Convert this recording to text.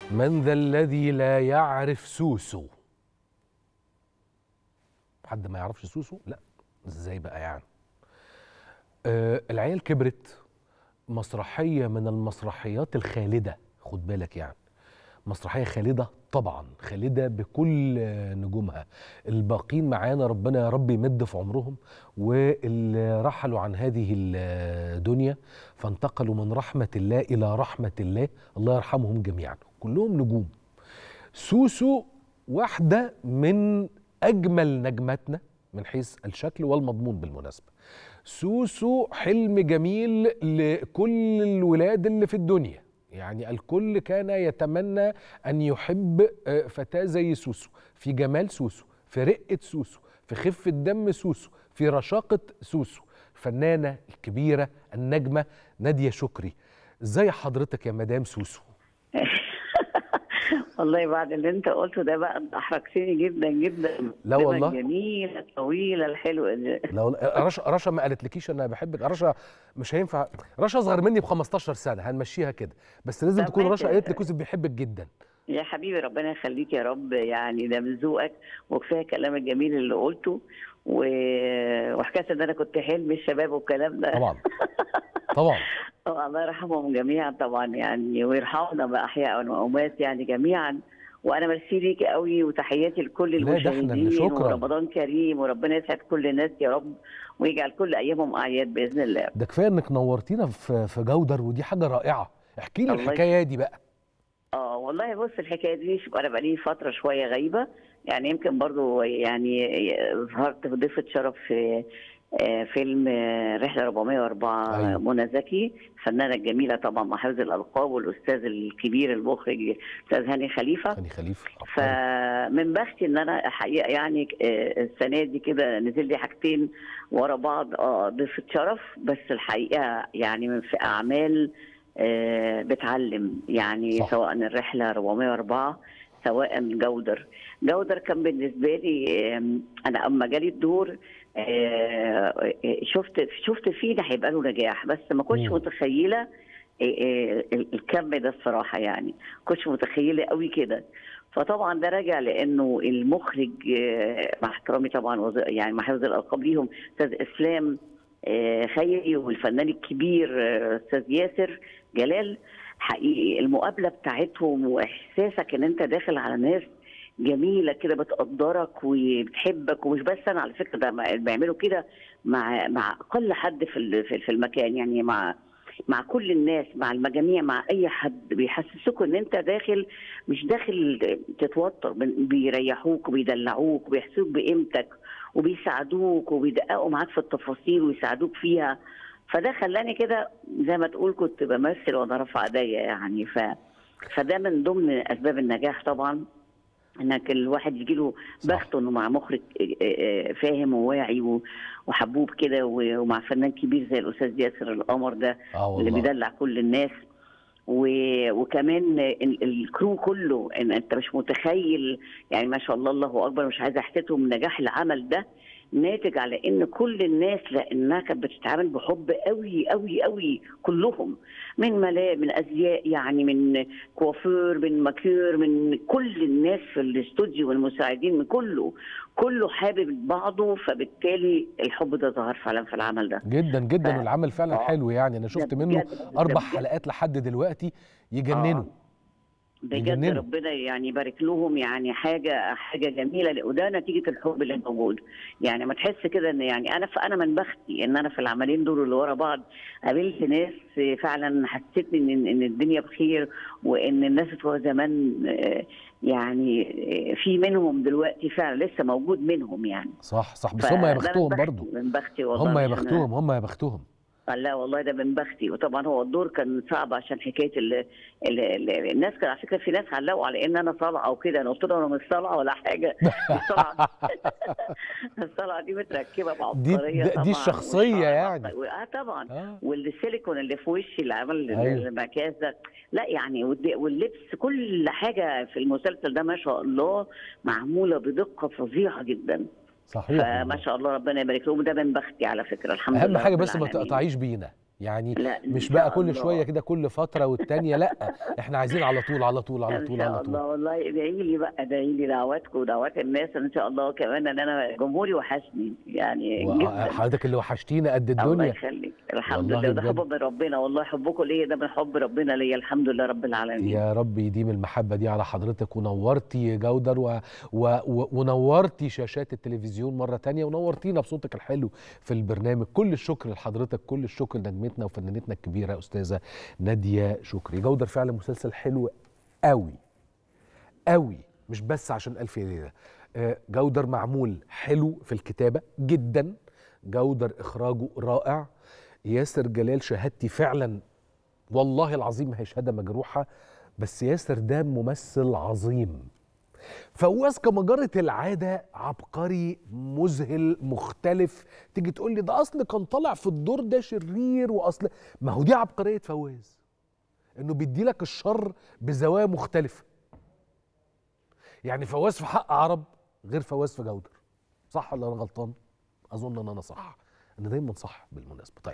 من ذا الذي لا يعرف سوسو حد ما يعرفش سوسو لا ازاي بقى يعني آه العيال كبرت مسرحيه من المسرحيات الخالده خد بالك يعني مسرحيه خالده طبعا خالده بكل آه، نجومها الباقين معانا ربنا يا رب يمد في عمرهم واللي رحلوا عن هذه الدنيا فانتقلوا من رحمه الله الى رحمه الله الله يرحمهم جميعا كلهم نجوم سوسو واحده من اجمل نجماتنا من حيث الشكل والمضمون بالمناسبه سوسو حلم جميل لكل الولاد اللي في الدنيا يعني الكل كان يتمنى ان يحب آه، فتاه زي سوسو في جمال سوسو في رقه سوسو في خفه دم سوسو في رشاقه سوسو الفنانه الكبيره النجمه ناديه شكري ازاي حضرتك يا مدام سوسو والله بعد اللي انت قلته ده بقى انت احرجتني جدا جدا لا الكلمة والله. الجميله الطويله الحلوه دي لو رشا رشا ما قالتلكيش انا بحبك رشا مش هينفع رشا اصغر مني ب 15 سنه هنمشيها كده بس لازم طب تكون ماشي. رشا قالت لك يوسف بيحبك جدا يا حبيبي ربنا يخليك يا رب يعني ده من ذوقك وكفايه الكلام الجميل اللي قلته و... وحكايه ان انا كنت حلم الشباب والكلام ده طبعا طبعا طبعا الله يرحمهم جميعا طبعا يعني ويرحمنا باحياء واموات يعني جميعا وانا ميرسي ليك قوي وتحياتي لكل لا، ده احنا اللي المشاهدين شكراً. ورمضان كريم وربنا يسعد كل الناس يا رب ويجعل كل ايامهم اعياد باذن الله ده كفايه انك نورتينا في في جودر ودي حاجه رائعه احكي لي الله الحكايه دي بقى اه والله بص الحكايه دي شوف انا بقالي فتره شويه غايبه يعني يمكن برضو يعني ظهرت بضيفه شرف في آه، فيلم آه، رحله 404 أيوة. منى زكي الفنانه الجميله طبعا مع حفظ الالقاب والاستاذ الكبير المخرج استاذ هاني خليفه هاني خليفه عبقري. فمن بختي ان انا حقيقه يعني آه، السنه دي كده نزل لي حاجتين ورا بعض اه ضيفه شرف بس الحقيقه يعني من في اعمال آه، بتعلم يعني صح. سواء الرحله 404 سواء جودر جودر كان بالنسبه لي آم، انا اما جالي الدور آه، شفت شفت فيه ده هيبقى له نجاح بس ما كنتش مم. متخيله آه، آه، الكم ده الصراحه يعني كنتش متخيله قوي كده فطبعا ده راجع لانه المخرج آه، مع احترامي طبعا وز- يعني مع حفظ الالقاب ليهم استاذ اسلام آه، خيري والفنان الكبير آه، استاذ ياسر جلال حقيقي المقابله بتاعتهم واحساسك ان انت داخل على ناس جميله كده بتقدرك وبتحبك ومش بس انا على فكره ده ما- بيعملوا كده مع مع اقل حد في ال- في في المكان يعني مع مع كل الناس مع المجاميع مع اي حد بيحسسوك ان انت داخل مش داخل تتوتر بن- بيريحوك وبيدلعوك وبيحسوك بقيمتك وبيساعدوك وبيدققوا معاك في التفاصيل ويساعدوك فيها فده خلاني كده زي ما تقول كنت بمثل وانا رافعه ايديا يعني ف فده من ضمن اسباب النجاح طبعا انك الواحد يجي له صح. بخته انه مع مخرج آه، آه، فاهم وواعي و- وحبوب كده و- ومع فنان كبير زي الاستاذ ياسر القمر ده اه اللي والله بيدلع كل الناس و... وكمان ال- الكرو كله ان انت مش متخيل يعني ما شاء الله الله اكبر مش عايزه احسدهم من نجاح العمل ده ناتج على ان كل الناس لانها كانت بتتعامل بحب قوي قوي قوي كلهم من ملا من ازياء يعني من كوافير من ماكير من كل الناس في الاستوديو والمساعدين من كله كله حابب بعضه فبالتالي الحب ده ظهر فعلا في العمل ده جدا جدا ف- والعمل فعلا آه. حلو يعني انا شفت ده منه بجد- ده اربع بجد. حلقات لحد دلوقتي يجننوا بجد يجننوا. ربنا يعني يبارك لهم يعني حاجه حاجه جميله وده نتيجه الحب اللي موجود يعني ما تحس كده ان يعني انا انا من بختي ان انا في العملين دول اللي ورا بعض قابلت ناس فعلا حسيتني ان ان الدنيا بخير وان الناس بتوع زمان آه، يعني آه، في منهم دلوقتي فعلا لسه موجود منهم يعني صح صح بس فده هم يا من بختهم بختي- برضو من بختي والله هم يا مش أنا. بختهم هم يا بختهم لا والله ده من بختي وطبعا هو الدور كان صعب عشان حكايه ال ال ال الناس كان على فكره في ناس علقوا على ان انا صلعه وكده انا قلت لهم انا مش صلعه ولا حاجه دي الصلعه الصلعه دي متركبه بعبقريه دي- دي طبعا الشخصية والشعر يعني. بعبقري. اه طبعا اه والسيليكون اللي في وشي اللي عمل أيوة. المكياج ده لا يعني والد- واللبس كل حاجه في المسلسل ده ما شاء الله معموله بدقه فظيعه صحيح فما شاء الله ربنا يبارك لهم ده من بختي على فكره الحمد اهم لله حاجه رب بس ما العالمين. تقطعيش بينا يعني لا إن مش بقى شاء كل الله. شويه كده كل فتره والتانيه لا احنا عايزين على طول على طول على ان طول شاء على طول الله والله ادعي لي بقى ادعي لي دعواتكم ودعوات الناس ان شاء الله كمان ان انا جمهوري وحشني يعني جدا وحضرتك اللي وحشتينا قد الله الدنيا يخليك الحمد والله لله ده بجد. حب من ربنا والله حبكم ليا ده من حب ربنا ليا الحمد لله رب العالمين يا رب يديم المحبة دي على حضرتك ونورتي جودر و... و... و... ونورتي شاشات التلفزيون مرة تانية ونورتينا بصوتك الحلو في البرنامج كل الشكر لحضرتك كل الشكر لنجمتنا وفنانتنا الكبيرة أستاذة نادية شكري جودر فعلا مسلسل حلو قوي قوي مش بس عشان ألف ليلة آه، جودر معمول حلو في الكتابة جدا جودر إخراجه رائع ياسر جلال شهادتي فعلا والله العظيم هي شهاده مجروحه بس ياسر ده ممثل عظيم فواز كمجرة العادة عبقري مذهل مختلف تيجي تقول لي ده أصل كان طالع في الدور ده شرير وأصل ما هو دي عبقرية فواز إنه بيدي لك الشر بزوايا مختلفة يعني فواز في حق عرب غير فواز في جودر صح ولا أنا غلطان؟ أظن إن أنا صح أنا دايما صح بالمناسبة طيب